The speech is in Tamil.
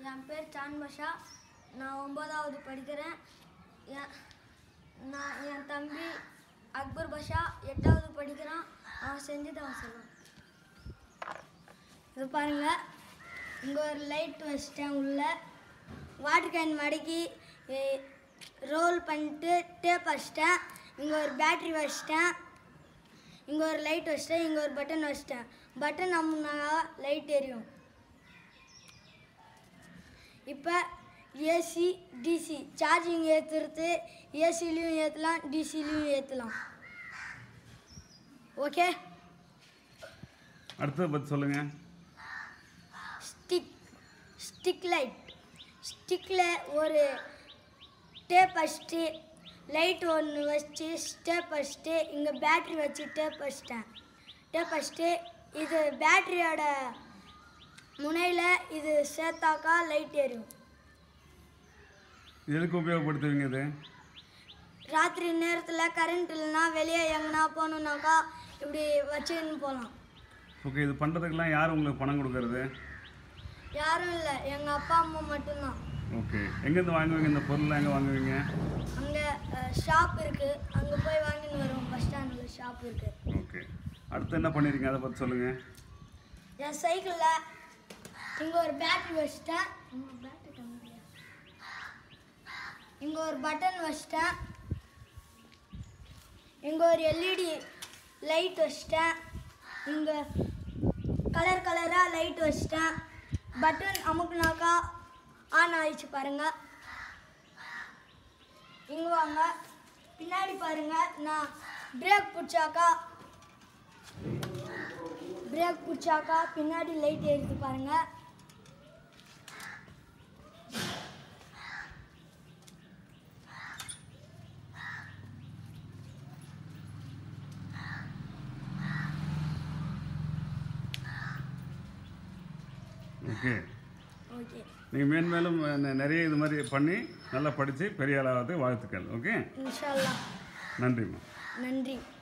என் பேர் சான் பாஷா நான் ஒன்பதாவது படிக்கிறேன் என் நான் என் தம்பி அக்பர் பாஷா எட்டாவது படிக்கிறான் அவன் செஞ்சுதான் சொல்லுவான் இது பாருங்க இங்கே ஒரு லைட் வச்சிட்டேன் உள்ள வாட்டர் கேன் மடக்கி ரோல் பண்ணிட்டு டேப் வச்சிட்டேன் இங்கே ஒரு பேட்ரி வச்சிட்டேன் இங்கே ஒரு லைட் வச்சிட்டேன் இங்கே ஒரு பட்டன் வச்சிட்டேன் பட்டன் அமுனா லைட் எரியும் இப்போ ஏசி டிசி சார்ஜிங் ஏற்றுறது ஏசிலையும் ஏற்றலாம் டிசிலையும் ஏற்றலாம் ஓகே அடுத்ததை பற்றி சொல்லுங்கள் ஸ்டிக் ஸ்டிக் லைட் ஸ்டிக்கில் ஒரு டேப் வச்சுட்டு லைட் ஒன்று வச்சு டேப் வச்சுட்டு இங்கே பேட்ரி வச்சு டேப் வச்சிட்டேன் டேப் வச்சுட்டு இது பேட்ரியோட முனையில் இது சேர்த்தாக்கா லைட் எரியும் எதுக்கு உபயோகப்படுத்துவீங்க இது ராத்திரி நேரத்தில் கரண்ட் இல்லைன்னா வெளியே எங்கன்னா போகணுன்னாக்கா இப்படி வச்சுன்னு போகலாம் ஓகே இது பண்ணுறதுக்கெல்லாம் யார் உங்களுக்கு பணம் கொடுக்கறது யாரும் இல்லை எங்கள் அப்பா அம்மா மட்டும்தான் ஓகே எங்கேருந்து வாங்குவீங்க இந்த பொருள்லாம் எங்கே வாங்குவீங்க அங்கே ஷாப் இருக்குது அங்கே போய் வாங்கின்னு வருவோம் பஸ் ஸ்டாண்டில் ஷாப் இருக்குது ஓகே அடுத்து என்ன பண்ணிருக்கீங்க அதை பற்றி சொல்லுங்கள் என் சைக்கிளில் இங்கே ஒரு பேட்டரி வச்சிட்டேன் இங்கே பேட்டரி கம்மியா இங்கே ஒரு பட்டன் வச்சிட்டேன் இங்கே ஒரு எல்இடி லைட் வச்சிட்டேன் இங்கே கலர் கலராக லைட் வச்சிட்டேன் பட்டன் அமுக்குனாக்கா ஆன் ஆயிடுச்சு பாருங்க இங்கே வாங்க பின்னாடி பாருங்க நான் பிரேக் பிடிச்சாக்கா பிரேக் பிடிச்சாக்கா பின்னாடி லைட் எரியுது பாருங்க ஓகே ஓகே நீங்கள் மேன்மேலும் நெ- நிறைய இது மாதிரி பண்ணி நல்லா படித்து பெரிய ஆளாவது வாழ்த்துக்கள் ஓகே இன்ஷால்லா நன்றிம்மா நன்றி